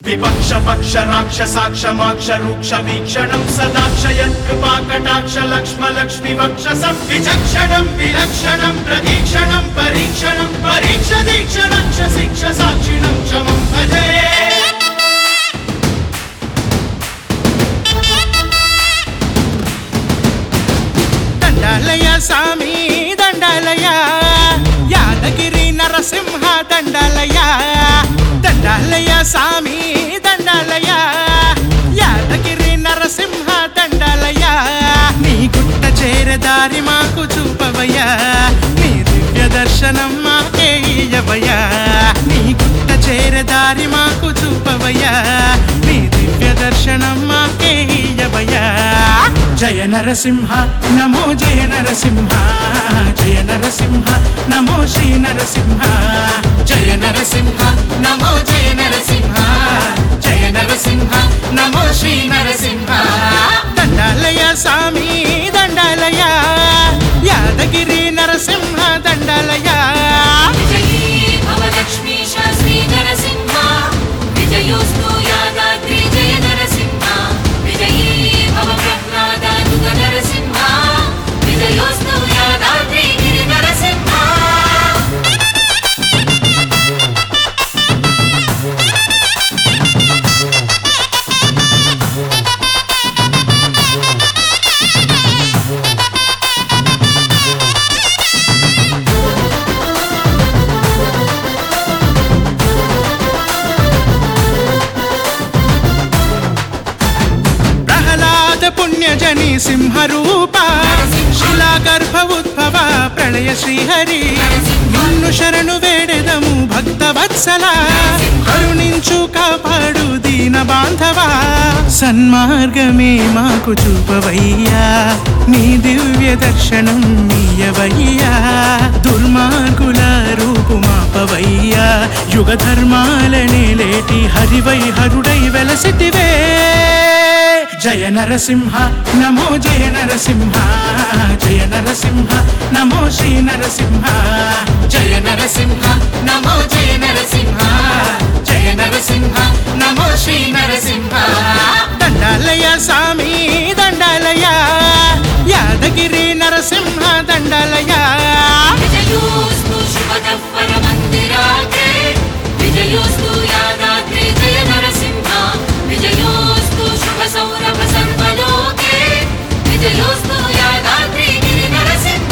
విపక్ష పక్ష రాక్షసాక్ష మాక్ష రూక్ష వీక్షణం సదాక్షయత్ కృపా కటాక్ష లక్ష్మ లక్ష్మి వక్షసం విచక్షణం విలక్షణం ప్రదీక్షణం పరీక్షణం పరీక్ష దీక్ష రక్ష శిక్ష సాక్షిణం క్షమం భజే దండాలయ స్వామి దండాలయ యాదగిరి నరసింహ దండాలయ దండాలయ స్వామి దండాలయ యాదగిరి నరసింహ దండాలయ నీ గుట్ట చేరదారి మాకు చూపవయ్యా నీ దివ్య దర్శనం మాకే ఇయ్యవయ్యా నీ గుట్ట చేరదారి మాకు చూపవయ్యా నీ దివ్య దర్శనం మాకే ఇయ్యవయ్యా జయ నరసింహ నమో జయ నరసింహ జయ నరసింహ నమో శ్రీ నరసింహ జయ నరసింహ నమో జయ నరసింహ జయ నరసింహ నమో శ్రీ నరసింహ దండాలయ స్వామి దండాలయ యాదగిరి నరసింహ దండాలయ విజయీ భవలక్ష్మీ శాస్త్రీ నరసింహ విజయోస్తు యాదాద్రి జయ నరసింహ విజయీ భవ ప్రహ్లాదానుగ నరసింహ విజయోస్తు యాదాద్రి గిరి నరసింహ ప్రహ్లాద పుణ్యజని సింహరూప శిలాగర్భ ఉద్భవ ప్రళయ శ్రీహరి నిన్ను శరణు వేడెదము భక్త వత్సల కరుణించు కాపాడు దీన బాంధవ సన్మార్గమే మాకు చూపవయ్యా నీ దివ్య దర్శనం నీయవయ్యా దుర్మార్గుల రూపు మాపవయ్యా యుగ ధర్మాలనే లేటి హరివై హరుడై వెలసితివే జయ నరసింహ నమో జయ నరసింహ జయ నరసింహ నమో శ్రీ నరసింహ జయ నరసింహ నమో జయ నరసింహ జయ నరసింహ నమో శ్రీ నరసింహ దండాలయ స్వామి దండాలయ యాదగిరి నరసింహ దండాలయ విజయోస్తు శుభదః పరమందిరాగ్రే విజయోస్తు యాదాద్రి జయ నరసింహ విజయోస్తు శుభ సౌరభ సర్వలోకే విజయోస్తు యాదాద్రి గిరి నరసింహ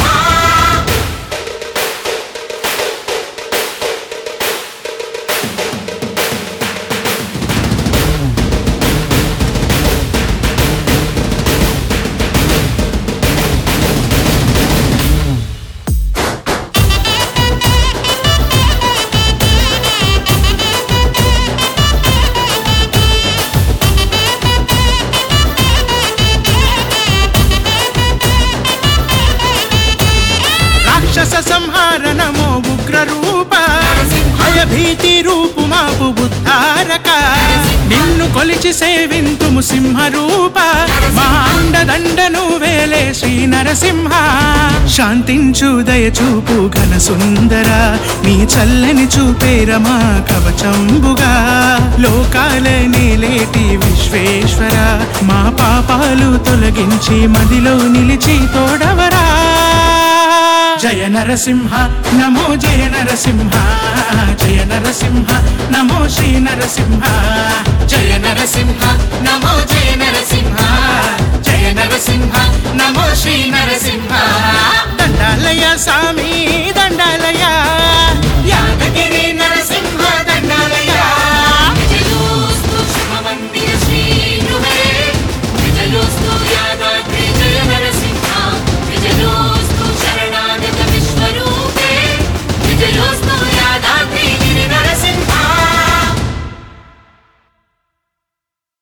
రాక్షస సంహార నమో ఉగ్ర రూప భయభీతి రూపు మాపు బుద్ధారక నిన్ను కొలిచి సేవింతుము సింహ రూప మా అండదండను వేలే శ్రీ నరసింహ శాంతించు దయచూపు ఘన సుందర నీ చల్లని చూపేరమా కవచంబుగా లోకాల నేలేటి విశ్వేశ్వర మా పాపాలు తొలగించి మదిలో నిలిచి తోడవరా జయ నరసింహ నమో జయ నరసింహ జయ నరసింహ నమో శ్రీ నరసింహ జయ నరసింహ నమో జయ నరసింహ జయ నరసింహ నమో శ్రీ నరసింహ